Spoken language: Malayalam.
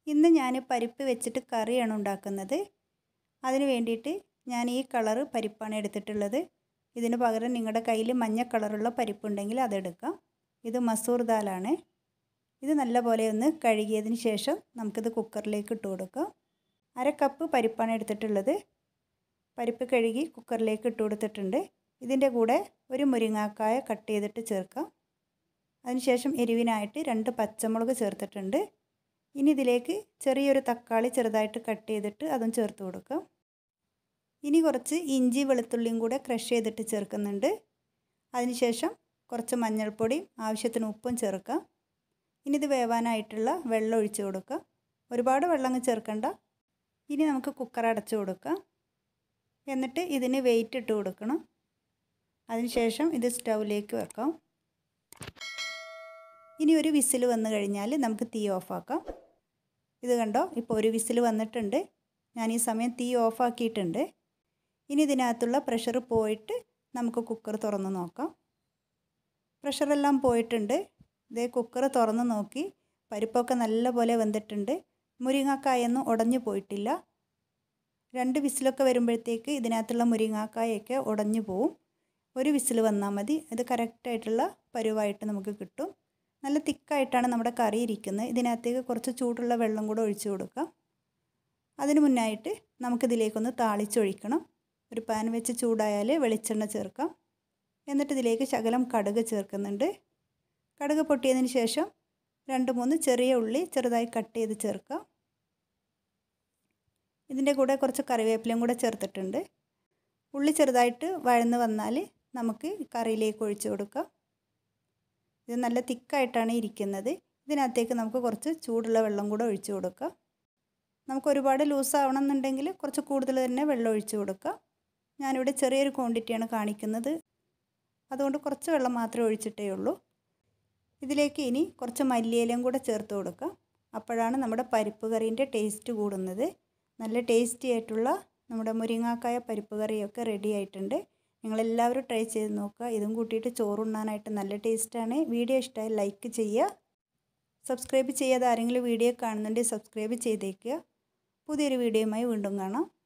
ഇന്ന് ഞാൻ പരിപ്പ് വെച്ചിട്ട് കറിയാണ് ഉണ്ടാക്കുന്നത് അതിന് വേണ്ടിയിട്ട് ഞാൻ ഈ കളറ് പരിപ്പാണ് എടുത്തിട്ടുള്ളത് ഇതിന് പകരം നിങ്ങളുടെ കയ്യിൽ മഞ്ഞ കളറുള്ള പരിപ്പുണ്ടെങ്കിൽ അതെടുക്കാം ഇത് മസൂർ ദാലാണ് ഇത് നല്ലപോലെ ഒന്ന് കഴുകിയതിന് ശേഷം നമുക്കിത് കുക്കറിലേക്ക് ഇട്ട് കൊടുക്കാം അര കപ്പ് പരിപ്പാണ് എടുത്തിട്ടുള്ളത് പരിപ്പ് കഴുകി കുക്കറിലേക്ക് ഇട്ട് കൊടുത്തിട്ടുണ്ട് ഇതിൻ്റെ കൂടെ ഒരു മുരിങ്ങാക്കായ കട്ട് ചെയ്തിട്ട് ചേർക്കാം അതിനുശേഷം എരിവിനായിട്ട് രണ്ട് പച്ചമുളക് ചേർത്തിട്ടുണ്ട് ഇനി ഇതിലേക്ക് ചെറിയൊരു തക്കാളി ചെറുതായിട്ട് കട്ട് ചെയ്തിട്ട് അതും ചേർത്ത് കൊടുക്കാം ഇനി കുറച്ച് ഇഞ്ചി വെളുത്തുള്ളിയും കൂടെ ക്രഷ് ചെയ്തിട്ട് ചേർക്കുന്നുണ്ട് അതിനുശേഷം കുറച്ച് മഞ്ഞൾപ്പൊടിയും ആവശ്യത്തിന് ഉപ്പും ചേർക്കാം ഇനി ഇത് വേവാനായിട്ടുള്ള വെള്ളം ഒഴിച്ച് കൊടുക്കാം ഒരുപാട് വെള്ളം അങ്ങ് ചേർക്കണ്ട ഇനി നമുക്ക് കുക്കർ അടച്ചു കൊടുക്കാം എന്നിട്ട് ഇതിന് വെയിറ്റ് ഇട്ട് കൊടുക്കണം അതിനുശേഷം ഇത് സ്റ്റൗവിലേക്ക് വെക്കാം ഇനി ഒരു വിസിൽ വന്നു കഴിഞ്ഞാൽ നമുക്ക് തീ ഓഫാക്കാം ഇത് കണ്ടോ ഇപ്പോൾ ഒരു വിസിൽ വന്നിട്ടുണ്ട് ഞാൻ ഈ സമയം തീ ഓഫാക്കിയിട്ടുണ്ട് ഇനി ഇതിനകത്തുള്ള പ്രഷർ പോയിട്ട് നമുക്ക് കുക്കർ തുറന്ന് നോക്കാം പ്രഷറെല്ലാം പോയിട്ടുണ്ട് ഇതേ കുക്കർ തുറന്ന് നോക്കി പരിപ്പൊക്കെ നല്ലപോലെ വെന്തിട്ടുണ്ട് മുരിങ്ങാക്കായൊന്നും ഉടഞ്ഞു പോയിട്ടില്ല രണ്ട് വിസിലൊക്കെ വരുമ്പോഴത്തേക്ക് ഇതിനകത്തുള്ള മുരിങ്ങാക്കായൊക്കെ ഉടഞ്ഞു പോവും ഒരു വിസിൽ വന്നാൽ മതി ഇത് കറക്റ്റായിട്ടുള്ള പരുവായിട്ട് നമുക്ക് കിട്ടും നല്ല തിക്കായിട്ടാണ് നമ്മുടെ കറി ഇരിക്കുന്നത് ഇതിനകത്തേക്ക് കുറച്ച് ചൂടുള്ള വെള്ളം കൂടെ ഒഴിച്ചു കൊടുക്കാം അതിന് മുന്നായിട്ട് നമുക്കിതിലേക്കൊന്ന് താളിച്ചൊഴിക്കണം ഒരു പാൻ വെച്ച് ചൂടായാൽ വെളിച്ചെണ്ണ ചേർക്കാം എന്നിട്ട് ഇതിലേക്ക് ശകലം കടുക് ചേർക്കുന്നുണ്ട് കടുക് പൊട്ടിയതിന് ശേഷം രണ്ട് മൂന്ന് ചെറിയ ഉള്ളി ചെറുതായി കട്ട് ചെയ്ത് ചേർക്കാം ഇതിൻ്റെ കൂടെ കുറച്ച് കറിവേപ്പിലയും കൂടെ ചേർത്തിട്ടുണ്ട് ഉള്ളി ചെറുതായിട്ട് വഴന്ന് വന്നാൽ നമുക്ക് കറിയിലേക്ക് ഒഴിച്ചു കൊടുക്കാം ഇത് നല്ല തിക്കായിട്ടാണ് ഇരിക്കുന്നത് ഇതിനകത്തേക്ക് നമുക്ക് കുറച്ച് ചൂടുള്ള വെള്ളം കൂടെ ഒഴിച്ചു കൊടുക്കാം നമുക്ക് ഒരുപാട് ലൂസ് ആവണം എന്നുണ്ടെങ്കിൽ കുറച്ച് കൂടുതൽ തന്നെ വെള്ളം ഒഴിച്ചു കൊടുക്കാം ഞാനിവിടെ ചെറിയൊരു ക്വാണ്ടിറ്റിയാണ് കാണിക്കുന്നത് അതുകൊണ്ട് കുറച്ച് വെള്ളം മാത്രമേ ഒഴിച്ചിട്ടേ ഉള്ളൂ ഇതിലേക്ക് ഇനി കുറച്ച് മല്ലിയിലയും കൂടെ ചേർത്ത് കൊടുക്കാം അപ്പോഴാണ് നമ്മുടെ പരിപ്പ് കറീൻ്റെ ടേസ്റ്റ് കൂടുന്നത് നല്ല ടേസ്റ്റി ആയിട്ടുള്ള നമ്മുടെ മുരിങ്ങാക്കായ പരിപ്പ് കറിയൊക്കെ റെഡി ആയിട്ടുണ്ട് നിങ്ങളെല്ലാവരും ട്രൈ ചെയ്ത് നോക്കുക ഇതും കൂട്ടിയിട്ട് ചോറുണ്ണാനായിട്ട് നല്ല ടേസ്റ്റാണ് വീഡിയോ ഇഷ്ടമായി ലൈക്ക് ചെയ്യുക സബ്സ്ക്രൈബ് ചെയ്യാതെ ആരെങ്കിലും വീഡിയോ കാണുന്നുണ്ടെങ്കിൽ സബ്സ്ക്രൈബ് ചെയ്തേക്കുക പുതിയൊരു വീഡിയോയുമായി വീണ്ടും കാണാം